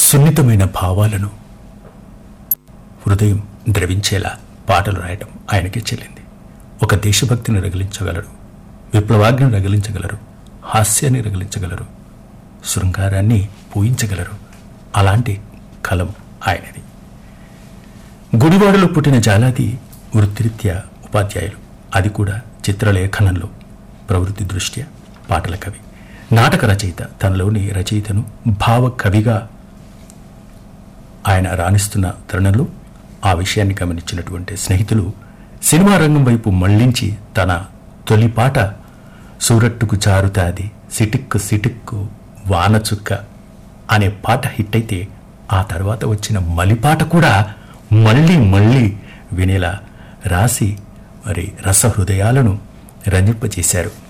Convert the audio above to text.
సున్నితమైన భావాలను హృదయం ద్రవించేలా పాటలు రాయటం ఆయనకే చెల్లింది ఒక దేశభక్తిని రగిలించగలరు విప్లవాగ్ని రగిలించగలరు హాస్యాన్ని రగిలించగలరు శృంగారాన్ని పూయించగలరు అలాంటి కలం ఆయనది గుడివాడలో పుట్టిన జాలాది వృత్తిరీత్యా ఉపాధ్యాయులు అది కూడా చిత్రలేఖనంలో ప్రవృత్తి దృష్ట్యా పాటల కవి నాటక రచయిత తనలోని రచయితను భావ కవిగా ఆయన రాణిస్తున్న తరుణంలో ఆ విషయాన్ని గమనించినటువంటి స్నేహితులు సినిమా రంగం వైపు మళ్లించి తన తొలి పాట సూరట్టుకు చారుతాది సిటిక్కు సిటిక్కు వానచుక్క అనే పాట హిట్ అయితే ఆ తర్వాత వచ్చిన మలిపాట కూడా మళ్ళీ మళ్ళీ వినేలా రాసి మరి రసహృదయాలను రంజింపజేశారు